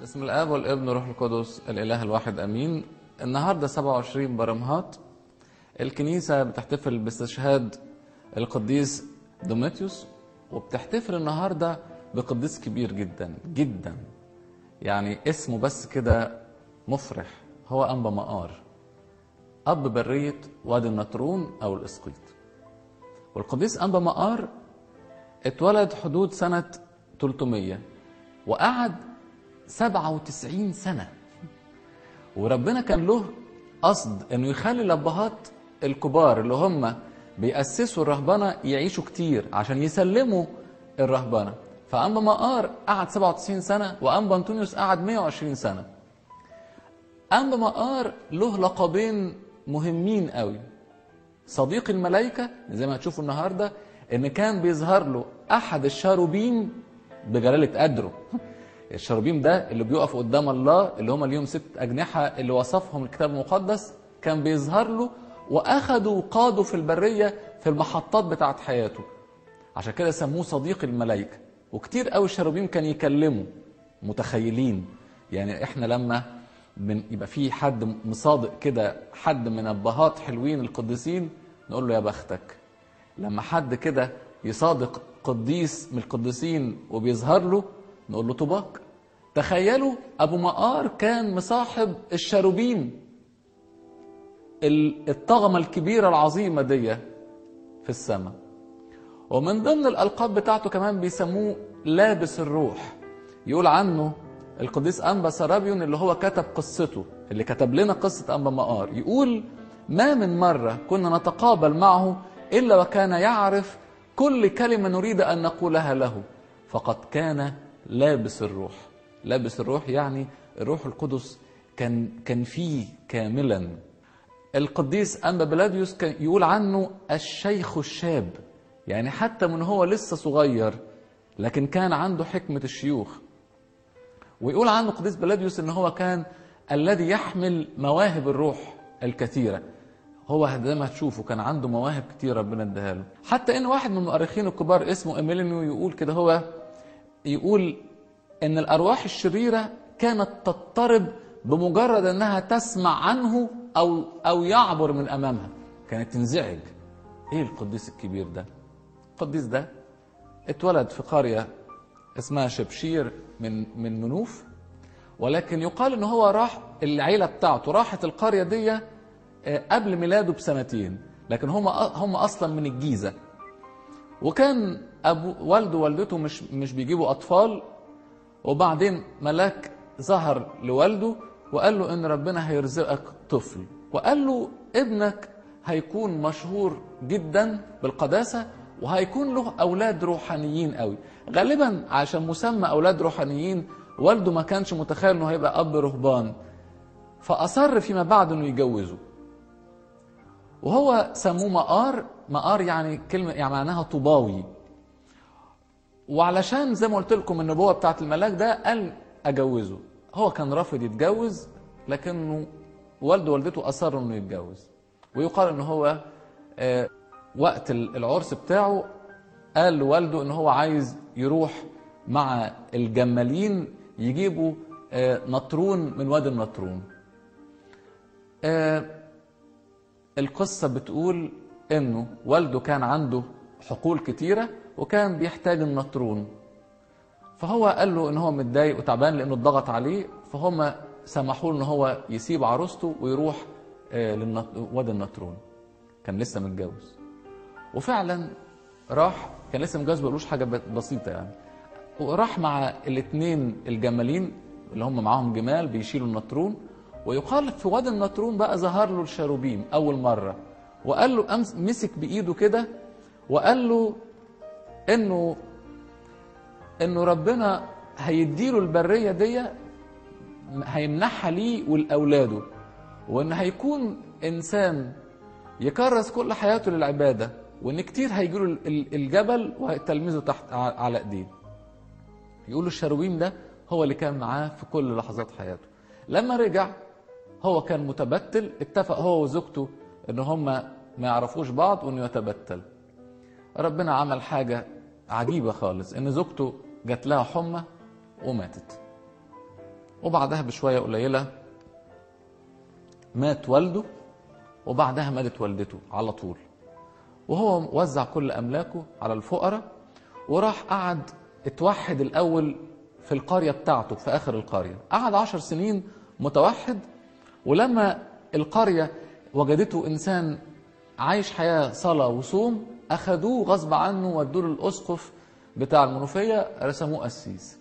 بسم الاب والابن والروح القدس الاله الواحد امين النهارده 27 برمهات الكنيسه بتحتفل باستشهاد القديس دوميتيوس وبتحتفل النهارده بقديس كبير جدا جدا يعني اسمه بس كده مفرح هو انبا مقار اب بريه وادي النطرون او الاسقيط والقديس انبا مقار اتولد حدود سنه 300 وقعد 97 سنة وربنا كان له قصد انه يخلي الابهات الكبار اللي هم بيأسسوا الرهبنة يعيشوا كتير عشان يسلموا الرهبنة فأنبا مقار قعد 97 سنة وأنبا أنطونيوس قعد 120 سنة أنبا مقار له لقبين مهمين قوي صديق الملائكة زي ما هتشوفوا النهاردة إن كان بيظهر له أحد الشاروبيم بجلالة قدره الشرابيم ده اللي بيقف قدام الله اللي هم اليوم ست أجنحة اللي وصفهم الكتاب المقدس كان بيظهر له وأخدوا وقادوا في البرية في المحطات بتاعت حياته عشان كده سموه صديق الملائكة وكتير قوي الشرابيم كان يكلموا متخيلين يعني احنا لما من يبقى في حد مصادق كده حد من ابهات حلوين القديسين نقول له يا بختك لما حد كده يصادق قديس من القديسين وبيظهر له نقول له طباق تخيلوا ابو مقار كان مصاحب الشاروبيم الطغمه الكبيره العظيمه دي في السماء ومن ضمن الالقاب بتاعته كمان بيسموه لابس الروح يقول عنه القديس انبا سرابيون اللي هو كتب قصته اللي كتب لنا قصه انبا مقار يقول ما من مره كنا نتقابل معه الا وكان يعرف كل كلمه نريد ان نقولها له فقد كان لابس الروح لابس الروح يعني الروح القدس كان كان فيه كاملا القديس انبا بلاديوس كان يقول عنه الشيخ الشاب يعني حتى من هو لسه صغير لكن كان عنده حكمة الشيوخ ويقول عنه القديس بلاديوس ان هو كان الذي يحمل مواهب الروح الكثيرة هو زي ما هتشوفوا كان عنده مواهب كتير ربنا اداها له حتى ان واحد من المؤرخين الكبار اسمه ايميلينيو يقول كده هو يقول ان الارواح الشريره كانت تضطرب بمجرد انها تسمع عنه او او يعبر من امامها كانت تنزعج ايه القديس الكبير ده القديس ده اتولد في قريه اسمها شبشير من من منوف ولكن يقال ان هو راح العيله بتاعته راحت القريه دي قبل ميلاده بسنتين لكن هم هم اصلا من الجيزه وكان ابو والده ووالدته مش مش بيجيبوا اطفال وبعدين ملاك ظهر لوالده وقال له ان ربنا هيرزقك طفل وقال له ابنك هيكون مشهور جدا بالقداسه وهيكون له اولاد روحانيين قوي غالبا عشان مسمى اولاد روحانيين والده ما كانش متخيل انه هيبقى اب رهبان فاصر فيما بعد انه يجوزه وهو سموه مقار مقار يعني كلمه يعني معناها طوباوي وعلشان زي ما قلت لكم النبوه بتاعت الملاك ده قال اجوزه هو كان رافض يتجوز لكنه والده ووالدته اصروا انه يتجوز ويقال ان هو آه وقت العرس بتاعه قال لوالده ان هو عايز يروح مع الجمالين يجيبوا آه نطرون من وادي النطرون آه القصه بتقول انه والده كان عنده حقول كتيره وكان بيحتاج النطرون فهو قال له ان هو متضايق وتعبان لانه اتضغط عليه فهم سمحوا له ان هو يسيب عروسته ويروح وادي النطرون كان لسه متجوز وفعلا راح كان لسه متجوز بقولوش حاجه بسيطه يعني وراح مع الاثنين الجمالين اللي هم معاهم جمال بيشيلوا النطرون ويقال في وادي النطرون بقى ظهر له الشاروبيم اول مره وقال له أمس مسك بايده كده وقال له انه انه ربنا هيديله البريه دي هيمنحها ليه ولاولاده وان هيكون انسان يكرس كل حياته للعباده وان كتير هيجيله الجبل وتلميذه تحت على ايديه يقولوا الشرويم ده هو اللي كان معاه في كل لحظات حياته لما رجع هو كان متبتل اتفق هو وزوجته ان هم ما يعرفوش بعض وانه يتبتل ربنا عمل حاجه عجيبه خالص ان زوجته جات لها حمى وماتت وبعدها بشوية قليلة مات والده وبعدها ماتت والدته على طول وهو وزع كل أملاكه على الفقراء وراح قعد اتوحد الأول في القرية بتاعته في آخر القرية قعد عشر سنين متوحد ولما القرية وجدته إنسان عايش حياة صلاة وصوم أخدوه غصب عنه ودوه للأسقف بتاع المنوفية رسموه قسيس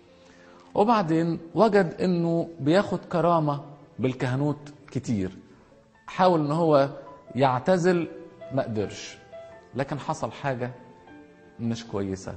وبعدين وجد انه بياخد كرامه بالكهنوت كتير حاول ان هو يعتزل ما قدرش لكن حصل حاجه مش كويسه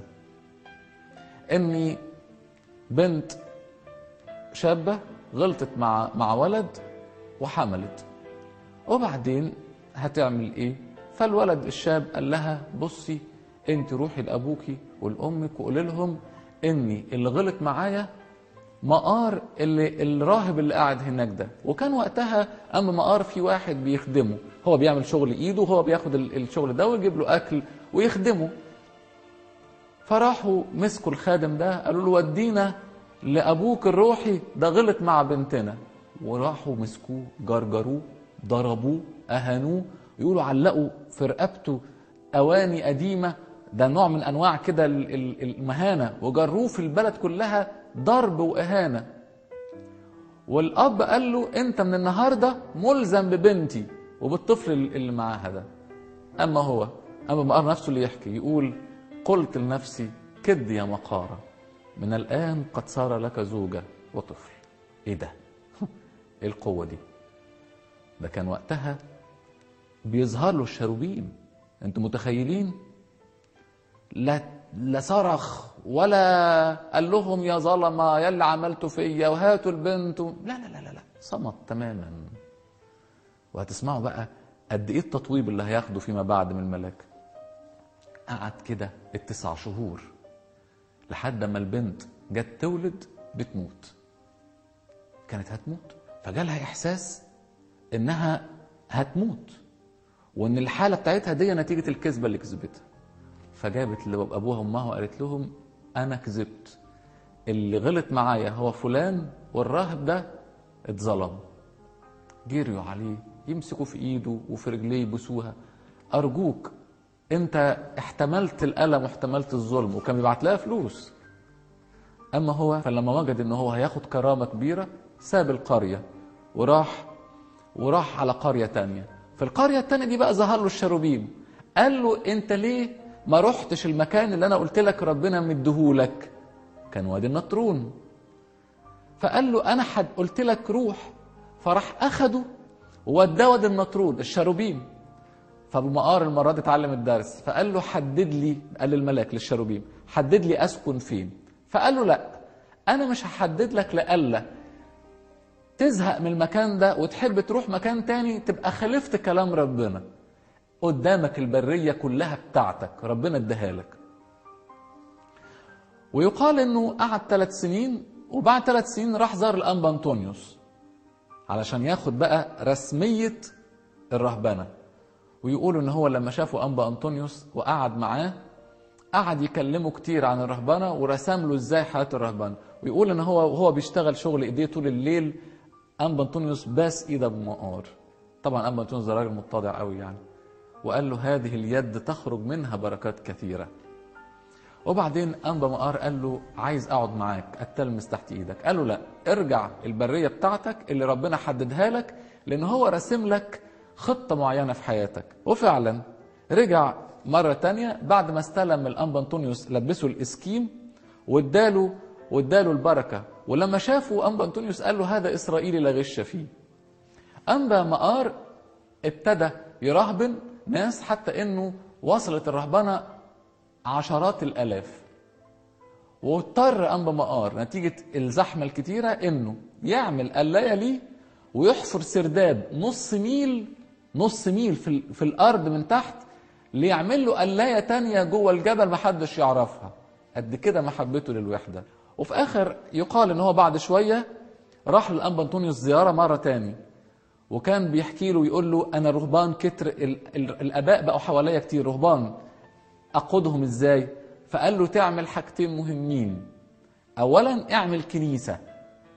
اني بنت شابه غلطت مع مع ولد وحملت وبعدين هتعمل ايه فالولد الشاب قال لها بصي انت روحي لابوكي ولامك وقولي لهم اني اللي غلط معايا مقار اللي الراهب اللي قاعد هناك ده وكان وقتها اما مقار في واحد بيخدمه هو بيعمل شغل ايده وهو بياخد ال- الشغل ده ويجيب له اكل ويخدمه فراحوا مسكوا الخادم ده قالوا له ودينا لابوك الروحي ده غلط مع بنتنا وراحوا مسكوه جرجروه ضربوه اهانوه يقولوا علقوا في رقبته اواني قديمه ده نوع من انواع كده ال- ال- المهانه وجروه في البلد كلها ضرب واهانه والاب قال له انت من النهارده ملزم ببنتي وبالطفل اللي معاها ده اما هو اما مقار نفسه اللي يحكي يقول قلت لنفسي كد يا مقاره من الان قد صار لك زوجه وطفل ايه ده ايه القوه دي ده كان وقتها بيظهر له الشروبيم انتوا متخيلين لا لا صرخ ولا قال لهم يا ظلمه يا اللي عملتوا فيا وهاتوا البنت و... لا لا لا لا لا صمت تماما وهتسمعوا بقى قد ايه التطويب اللي هياخده فيما بعد من الملاك قعد كده التسع شهور لحد ما البنت جت تولد بتموت كانت هتموت فجالها احساس انها هتموت وان الحاله بتاعتها دي نتيجه الكذبه اللي كذبتها فجابت لابوها وامها وقالت لهم انا كذبت اللي غلط معايا هو فلان والراهب ده اتظلم جريوا عليه يمسكوا في ايده وفي رجليه يبوسوها ارجوك انت احتملت الالم واحتملت الظلم وكان بيبعت لها فلوس اما هو فلما وجد ان هو هياخد كرامه كبيره ساب القريه وراح وراح على قريه تانية في القريه التانية دي بقى ظهر له الشروبيم قال له انت ليه ما رحتش المكان اللي انا قلت لك ربنا مديهولك كان وادي النطرون فقال له انا حد قلت لك روح فراح اخده ووداه وادي النطرون الشروبيم فابو مقار المره دي اتعلم الدرس فقال له حدد لي قال للملاك للشروبيم حدد لي اسكن فين فقال له لا انا مش هحدد لك لألا تزهق من المكان ده وتحب تروح مكان تاني تبقى خالفت كلام ربنا قدامك البرية كلها بتاعتك ربنا اداها لك ويقال انه قعد ثلاث سنين وبعد ثلاث سنين راح زار الانبا انطونيوس علشان ياخد بقى رسمية الرهبنة ويقولوا ان هو لما شافوا انبا انطونيوس وقعد معاه قعد يكلمه كتير عن الرهبنة ورسم له ازاي حياة الرهبنة ويقول ان هو وهو بيشتغل شغل ايديه طول الليل انبا انطونيوس باس ايد ابو مقار طبعا انبا انطونيوس ده راجل متضع قوي يعني وقال له هذه اليد تخرج منها بركات كثيره وبعدين انبا مقار قال له عايز اقعد معاك اتلمس تحت ايدك قال له لا ارجع البريه بتاعتك اللي ربنا حددها لك لان هو راسم لك خطه معينه في حياتك وفعلا رجع مره تانية بعد ما استلم الانبا انطونيوس لبسه الاسكيم واداله واداله البركه ولما شافوا انبا انطونيوس قال له هذا اسرائيلي لا غش فيه انبا مقار ابتدى يرهبن ناس حتى انه وصلت الرهبنه عشرات الالاف واضطر انبا مقار نتيجه الزحمه الكتيره انه يعمل قلايه ليه ويحفر سرداب نص ميل نص ميل في, ال- في الارض من تحت ليعمل له قلايه تانية جوه الجبل محدش يعرفها قد كده محبته للوحده وفي اخر يقال ان هو بعد شويه راح للانبا انطونيوس زياره مره تاني وكان بيحكي له ويقول له انا رهبان كتر ال- ال- الاباء بقوا حواليا كتير رهبان اقودهم ازاي فقال له تعمل حاجتين مهمين اولا اعمل كنيسه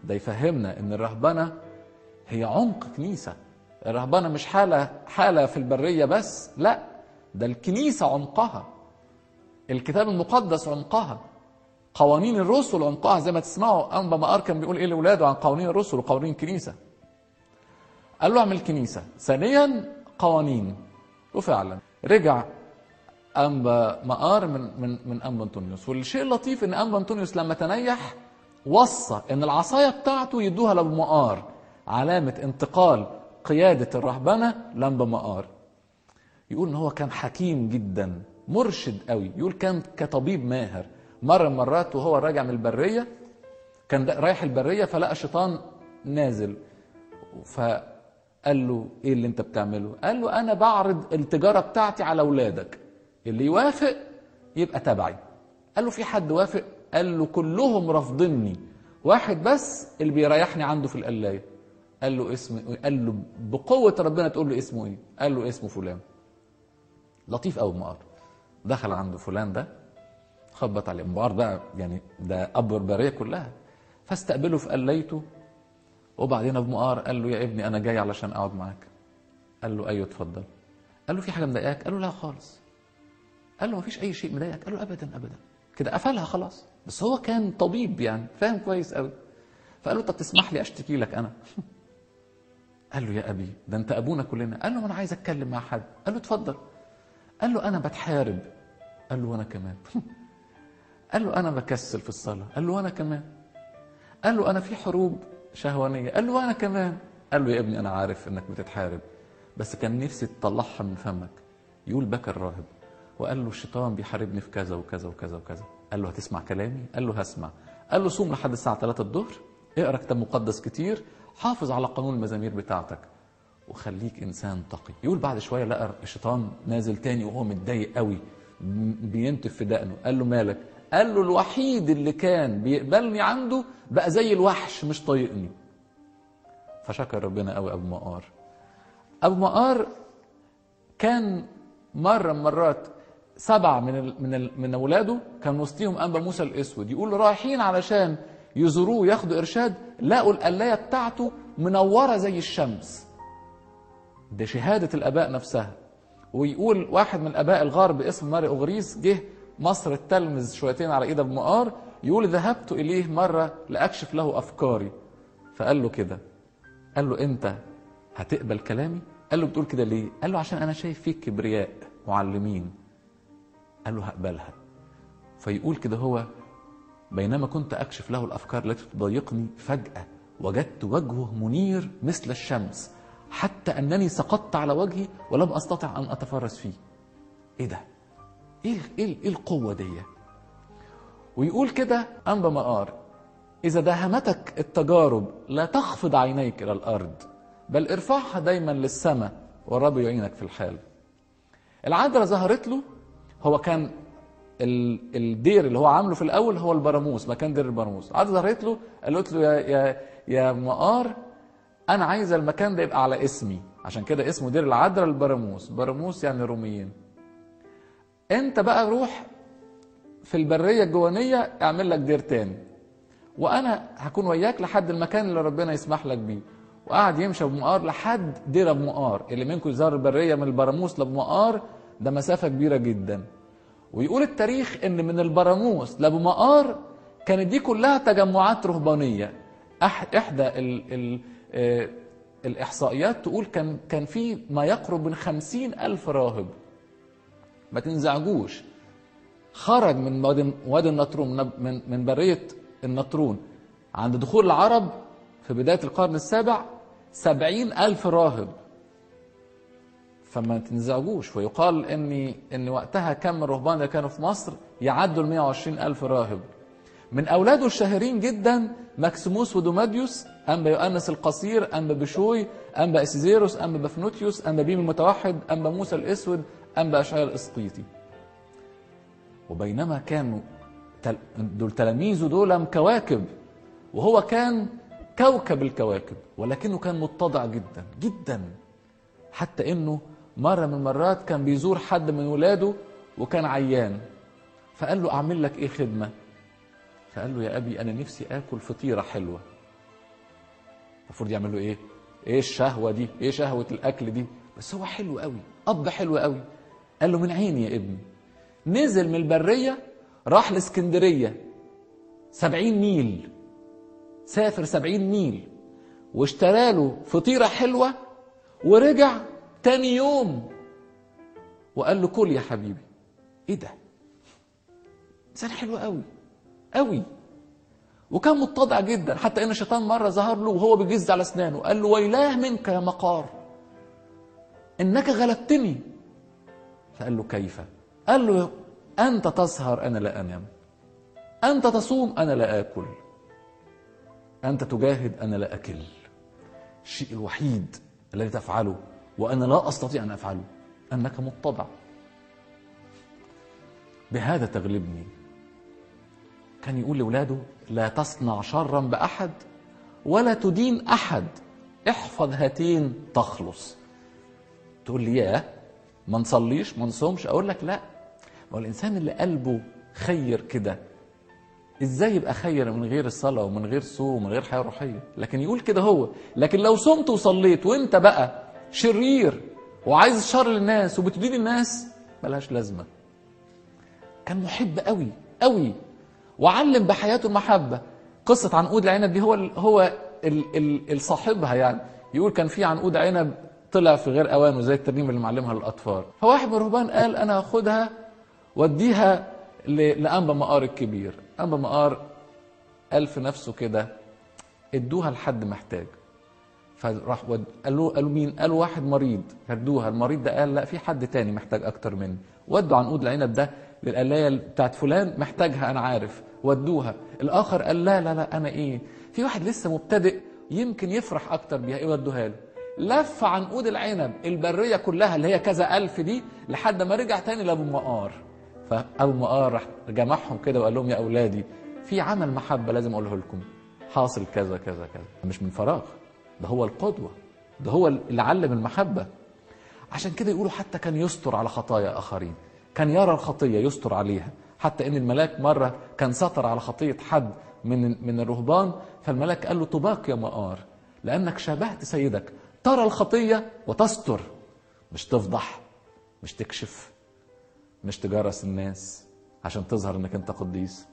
ده يفهمنا ان الرهبنه هي عمق كنيسه الرهبنه مش حاله حاله في البريه بس لا ده الكنيسه عمقها الكتاب المقدس عمقها قوانين الرسل عمقها زي ما تسمعوا انبا مقار كان بيقول ايه لاولاده عن قوانين الرسل وقوانين الكنيسه قال له اعمل كنيسه ثانيا قوانين وفعلا رجع انبا مقار من من من انبا انطونيوس والشيء اللطيف ان انبا انطونيوس لما تنيح وصى ان العصايه بتاعته يدوها لابو مقار علامه انتقال قياده الرهبنه لانبا مقار يقول ان هو كان حكيم جدا مرشد قوي يقول كان كطبيب ماهر مره من مرات وهو راجع من البريه كان رايح البريه فلقى الشيطان نازل فقال له ايه اللي انت بتعمله قال له انا بعرض التجاره بتاعتي على اولادك اللي يوافق يبقى تبعي قال له في حد وافق قال له كلهم رافضيني واحد بس اللي بيريحني عنده في القلايه قال له اسم قال له بقوه ربنا تقول له اسمه ايه قال له اسمه فلان لطيف قوي مقار دخل عند فلان ده خبط عليه مقار بقى يعني ده اب البريه كلها فاستقبله في قليته وبعدين ابو مقار قال له يا ابني انا جاي علشان اقعد معاك قال له ايوه اتفضل قال له في حاجه مضايقاك قال له لا خالص قال له مفيش اي شيء مضايقك قال له ابدا ابدا كده قفلها خلاص بس هو كان طبيب يعني فاهم كويس قوي فقال له طب تسمح لي اشتكي لك انا قال له يا ابي ده انت ابونا كلنا قال له انا عايز اتكلم مع حد قال له اتفضل قال له انا بتحارب قال له وانا كمان قال له انا بكسل في الصلاه قال له وانا كمان قال له انا في حروب شهوانيه قال له وانا كمان قال له يا ابني انا عارف انك بتتحارب بس كان نفسي تطلعها من فمك يقول بكى الراهب وقال له الشيطان بيحاربني في كذا وكذا وكذا وكذا قال له هتسمع كلامي قال له هسمع قال له صوم لحد الساعه 3 الظهر اقرا كتاب مقدس كتير حافظ على قانون المزامير بتاعتك وخليك انسان تقي يقول بعد شويه لقى الشيطان نازل تاني وهو متضايق قوي بينتف في دقنه قال له مالك قال له الوحيد اللي كان بيقبلني عنده بقى زي الوحش مش طايقني فشكر ربنا قوي ابو مقار ابو مقار كان مره من مرات سبعه من ال من ال من اولاده كان وسطيهم انبا موسى الاسود يقول رايحين علشان يزوروه ياخدوا ارشاد لقوا القلايه بتاعته منوره زي الشمس ده شهاده الاباء نفسها ويقول واحد من اباء الغرب اسمه ماري اغريس جه مصر التلمذ شويتين على ايد ابو مقار يقول ذهبت اليه مره لاكشف له افكاري فقال له كده قال له انت هتقبل كلامي قال له بتقول كده ليه قال له عشان انا شايف فيك كبرياء معلمين قال له هقبلها فيقول كده هو بينما كنت اكشف له الافكار التي تضايقني فجاه وجدت وجهه منير مثل الشمس حتى انني سقطت على وجهي ولم استطع ان اتفرس فيه ايه ده ايه ايه ايه القوه دي ويقول كده انبا مقار اذا داهمتك التجارب لا تخفض عينيك الى الارض بل ارفعها دايما للسماء والرب يعينك في الحال العذراء ظهرت له هو كان الدير اللي هو عامله في الاول هو البراموس مكان دير البراموس العذراء ظهرت له قالت له يا يا يا مقار انا عايزه المكان ده يبقى على اسمي عشان كده اسمه دير العذراء البراموس براموس يعني روميين انت بقى روح في البريه الجوانيه اعمل لك دير تاني وانا هكون وياك لحد المكان اللي ربنا يسمح لك بيه وقعد يمشي ابو مقار لحد دير ابو مقار اللي منكم يزار البريه من البراموس لابو مقار ده مسافه كبيره جدا ويقول التاريخ ان من البراموس لابو مقار كانت دي كلها تجمعات رهبانيه احدى ال ال اه الاحصائيات تقول كان كان في ما يقرب من خمسين الف راهب ما تنزعجوش خرج من وادي وادي النطرون من من بريه النطرون عند دخول العرب في بدايه القرن السابع سبعين ألف راهب فما تنزعجوش ويقال ان ان وقتها كم الرهبان اللي كانوا في مصر يعدوا ال 120 ألف راهب من اولاده الشهيرين جدا مكسيموس ودوماديوس انبا يؤنس القصير انبا بشوي انبا اسيزيروس انبا بفنوتيوس انبا بيم المتوحد انبا موسى الاسود انبا اشعياء الاسقيطي وبينما كانوا دول تلاميذه دول كواكب وهو كان كوكب الكواكب ولكنه كان متضع جدا جدا حتى انه مرة من المرات كان بيزور حد من ولاده وكان عيان فقال له اعمل لك ايه خدمة فقال له يا ابي انا نفسي اكل فطيرة حلوة المفروض يعمل له ايه ايه الشهوه دي ايه شهوه الاكل دي بس هو حلو قوي اب حلو قوي قال له من عيني يا ابني نزل من البريه راح لاسكندريه سبعين ميل سافر سبعين ميل واشترى له فطيرة حلوة ورجع تاني يوم وقال له كل يا حبيبي ايه ده انسان حلو قوي قوي وكان متضع جدا حتى ان الشيطان مره ظهر له وهو بيجز على اسنانه قال له ويلاه منك يا مقار انك غلبتني فقال له كيف قال له انت تسهر انا لا انام انت تصوم انا لا اكل انت تجاهد انا لا اكل الشيء الوحيد الذي تفعله وانا لا استطيع ان افعله انك متضع بهذا تغلبني كان يقول لاولاده لا تصنع شرا باحد ولا تدين احد احفظ هاتين تخلص تقول لي ياه ما نصليش ما نصومش اقول لك لا ما هو الانسان اللي قلبه خير كده ازاي يبقى خير من غير الصلاه ومن غير صوم ومن غير حياه روحيه لكن يقول كده هو لكن لو صمت وصليت وانت بقى شرير وعايز الشر للناس وبتدين الناس ملهاش لازمه كان محب قوي قوي وعلم بحياته المحبه قصه عنقود العنب دي هو ال هو ال ال الصاحبها يعني يقول كان في عنقود عنب طلع في غير اوانه زي الترنيمه اللي معلمها للاطفال فواحد من الرهبان قال انا هاخدها واديها ل- لانبا مقار الكبير انبا مقار قال في نفسه كده ادوها لحد محتاج فراح ود... قال له قالوا مين؟ قالوا واحد مريض هدوها المريض ده قال لا في حد تاني محتاج اكتر مني ودوا عنقود العنب ده للقلايه بتاعت فلان محتاجها انا عارف ودوها الاخر قال لا لا لا انا ايه في واحد لسه مبتدئ يمكن يفرح اكتر بيها ايه ودوها له لف عنقود العنب البريه كلها اللي هي كذا الف دي لحد ما رجع تاني لابو مقار فابو مقار راح جمعهم كده وقال لهم يا اولادي في عمل محبه لازم اقوله لكم حاصل كذا كذا كذا مش من فراغ ده هو القدوه ده هو اللي علم المحبه عشان كده يقولوا حتى كان يستر على خطايا اخرين كان يرى الخطيه يستر عليها حتى ان الملاك مره كان ستر على خطيه حد من من الرهبان فالملاك قال له طباق يا مقار لانك شابهت سيدك ترى الخطيه وتستر مش تفضح مش تكشف مش تجرس الناس عشان تظهر انك انت قديس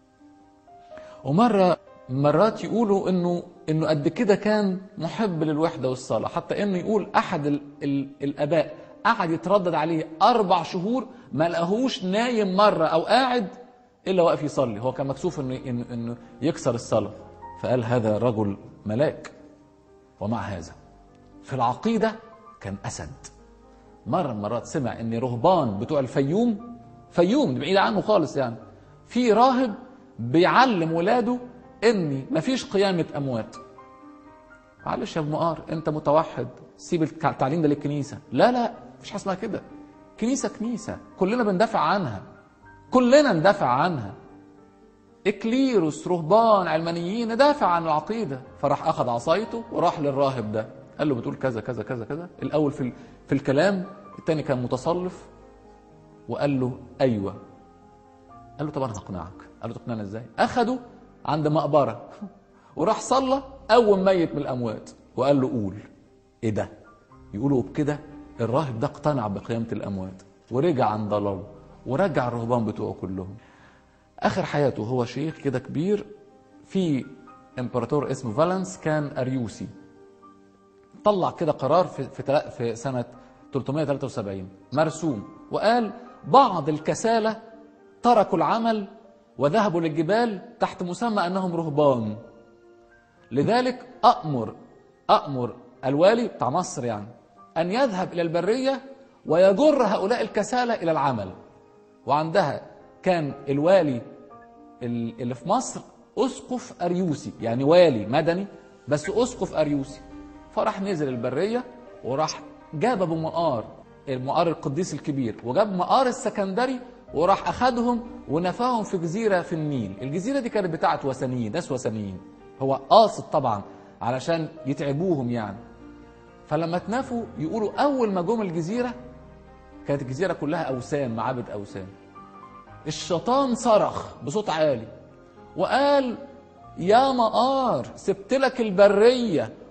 ومره مرات يقولوا انه انه قد كده كان محب للوحده والصلاه حتى انه يقول احد ال ال الاباء قعد يتردد عليه اربع شهور ما لقاهوش نايم مره او قاعد الا واقف يصلي هو كان مكسوف انه انه, إنه يكسر الصلاه فقال هذا رجل ملاك ومع هذا في العقيده كان اسد مره من المرات سمع ان رهبان بتوع الفيوم فيوم دي بعيد عنه خالص يعني في راهب بيعلم ولاده ان مفيش قيامه اموات معلش يا ابو مقار انت متوحد سيب التعليم ده للكنيسه لا لا مفيش حاجه اسمها كده كنيسه كنيسه كلنا بندافع عنها كلنا ندافع عنها اكليروس رهبان علمانيين ندافع عن العقيده فراح اخذ عصايته وراح للراهب ده قال له بتقول كذا كذا كذا كذا الاول في في الكلام الثاني كان متصلف وقال له ايوه قال له طب انا هقنعك قال له تقنعني ازاي اخده عند مقبره وراح صلى اول ميت من الاموات وقال له قول ايه ده يقولوا بكده الراهب ده اقتنع بقيامه الاموات ورجع عن ضلاله ورجع الرهبان بتوعه كلهم اخر حياته هو شيخ كده كبير في امبراطور اسمه فالنس كان اريوسي طلع كده قرار في في, في سنه 373 مرسوم وقال بعض الكسالى تركوا العمل وذهبوا للجبال تحت مسمى انهم رهبان لذلك امر امر الوالي بتاع مصر يعني ان يذهب الى البريه ويجر هؤلاء الكسالى الى العمل وعندها كان الوالي اللي في مصر اسقف اريوسي يعني والي مدني بس اسقف اريوسي فراح نزل البريه وراح جاب ابو مقار المقار القديس الكبير وجاب مقار السكندري وراح اخدهم ونفاهم في جزيره في النيل الجزيره دي كانت بتاعت وثنيين ناس وثنيين هو قاصد طبعا علشان يتعبوهم يعني فلما اتنفوا يقولوا اول ما جم الجزيره كانت الجزيره كلها اوثان معابد اوثان الشيطان صرخ بصوت عالي وقال يا مقار سبت لك البريه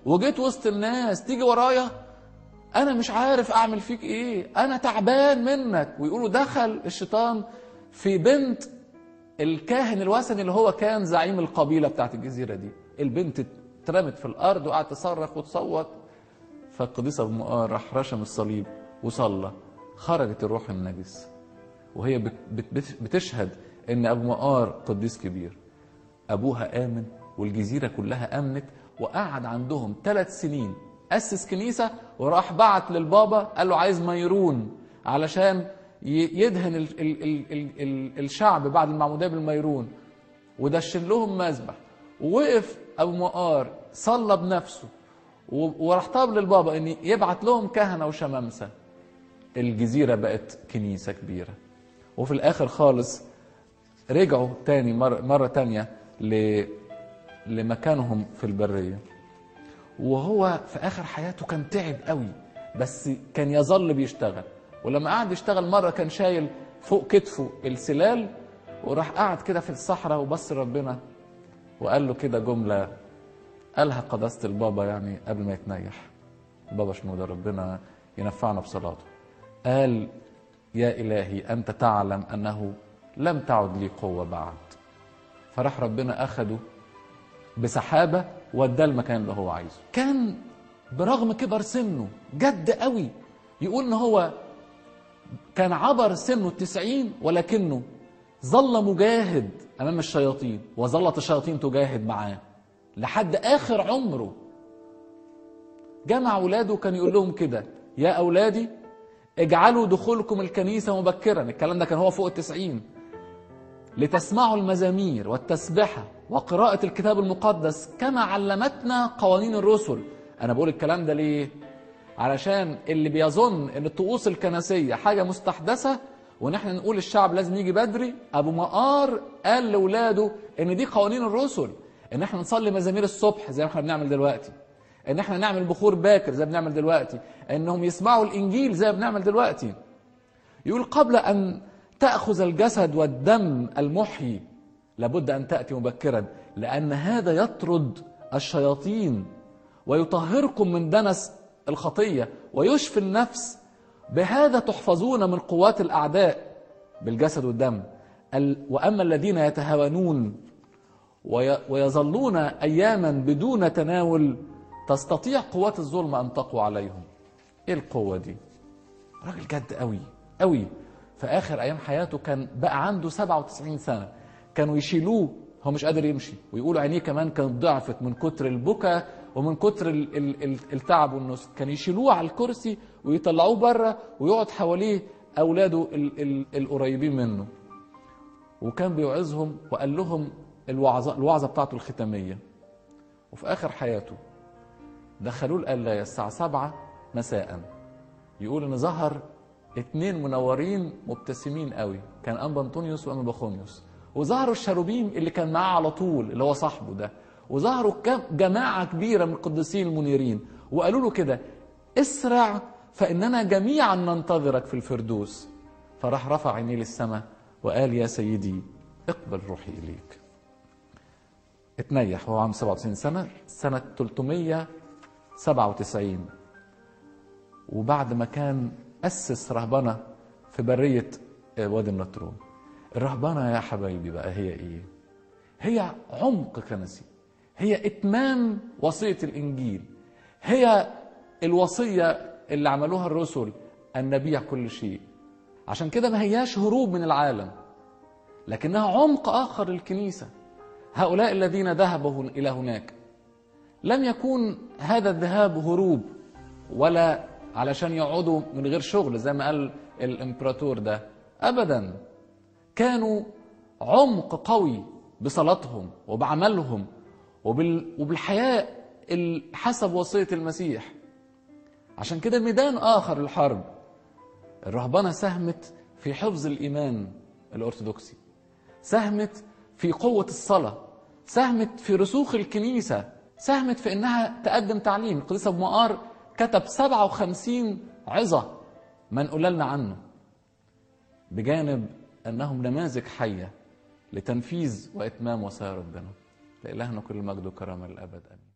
وجيت وسط الناس تيجي ورايا انا مش عارف اعمل فيك ايه انا تعبان منك ويقولوا دخل الشيطان في بنت الكاهن الوثني اللي هو كان زعيم القبيله بتاعت الجزيره دي البنت اترمت في الارض وقعدت تصرخ وتصوت فالقديس ابو مقار راح رشم الصليب وصلى خرجت الروح النجس وهي بت- بت- بتشهد ان ابو مقار قديس كبير ابوها امن والجزيره كلها امنت وقعد عندهم ثلاث سنين اسس كنيسه وراح بعت للبابا قال له عايز ميرون علشان ي- يدهن ال ال ال ال ال الشعب بعد المعموديه بالميرون ودشن لهم مذبح ووقف ابو مقار صلى بنفسه و- وراح طلب للبابا ان يبعت لهم كهنه وشمامسه الجزيره بقت كنيسه كبيره وفي الاخر خالص رجعوا تاني مرة, مرة تانية ل... لمكانهم في البرية وهو في آخر حياته كان تعب قوي بس كان يظل بيشتغل ولما قعد يشتغل مرة كان شايل فوق كتفه السلال وراح قعد كده في الصحراء وبص ربنا وقال له كده جملة قالها قداسة البابا يعني قبل ما يتنيح بابا شنودة ربنا ينفعنا بصلاته قال يا إلهي أنت تعلم أنه لم تعد لي قوة بعد فراح ربنا أخده بسحابة وداه المكان اللي هو عايزه كان برغم كبر سنه جد قوي يقول ان هو كان عبر سنه التسعين ولكنه ظل مجاهد امام الشياطين وظلت الشياطين تجاهد معاه لحد اخر عمره جمع اولاده كان يقول لهم كده يا اولادي اجعلوا دخولكم الكنيسه مبكرا الكلام ده كان هو فوق التسعين لتسمعوا المزامير والتسبحة وقراءة الكتاب المقدس كما علمتنا قوانين الرسل أنا بقول الكلام ده ليه؟ علشان اللي بيظن ان الطقوس الكنسية حاجة مستحدثة ونحن نقول الشعب لازم يجي بدري أبو مقار قال لأولاده ان دي قوانين الرسل ان احنا نصلي مزامير الصبح زي ما احنا بنعمل دلوقتي ان احنا نعمل بخور باكر زي ما بنعمل دلوقتي انهم يسمعوا الانجيل زي ما بنعمل دلوقتي يقول قبل أن تأخذ الجسد والدم المحيي لابد أن تأتي مبكرا لأن هذا يطرد الشياطين ويطهركم من دنس الخطية ويشفي النفس بهذا تحفظون من قوات الأعداء بالجسد والدم ال- وأما الذين يتهاونون وي- ويظلون أياما بدون تناول تستطيع قوات الظلم أن تقوى عليهم إيه القوة دي؟ راجل جد قوي قوي في اخر ايام حياته كان بقى عنده 97 سنه كانوا يشيلوه هو مش قادر يمشي ويقولوا عينيه كمان كانت ضعفت من كتر البكا ومن كتر ال- ال- ال- التعب والنص كان يشيلوه على الكرسي ويطلعوه بره ويقعد حواليه اولاده ال- ال- القريبين منه وكان بيوعظهم وقال لهم الوعظه الوعظه بتاعته الختاميه وفي اخر حياته دخلوه القلايه الساعه 7 مساء يقول ان ظهر اتنين منورين مبتسمين قوي كان انبا انطونيوس وانبا بخونيوس وظهروا الشاروبيم اللي كان معاه على طول اللي هو صاحبه ده وظهروا كم- جماعه كبيره من القديسين المنيرين وقالوا له كده اسرع فاننا جميعا ننتظرك في الفردوس فراح رفع عينيه للسماء وقال يا سيدي اقبل روحي اليك اتنيح وهو عام 97 سنه سنه 397 وبعد ما كان أسس رهبنة في برية وادي النطرون الرهبنة يا حبايبي بقى هي إيه؟ هي عمق كنسي هي إتمام وصية الإنجيل هي الوصية اللي عملوها الرسل أن نبيع كل شيء عشان كده ما هياش هروب من العالم لكنها عمق آخر للكنيسة هؤلاء الذين ذهبوا إلى هناك لم يكون هذا الذهاب هروب ولا علشان يقعدوا من غير شغل زي ما قال الامبراطور ده ابدا كانوا عمق قوي بصلاتهم وبعملهم وبال... وبالحياة ال- حسب وصية المسيح عشان كده ميدان آخر للحرب الرهبنة ساهمت في حفظ الإيمان الأرثوذكسي ساهمت في قوة الصلاة ساهمت في رسوخ الكنيسة ساهمت في إنها تقدم تعليم القديس أبو مقار كتب 57 عظة منقول لنا عنه بجانب أنهم نماذج حية لتنفيذ وإتمام وصايا ربنا لإلهنا كل مجد وكرامة للأبد آمين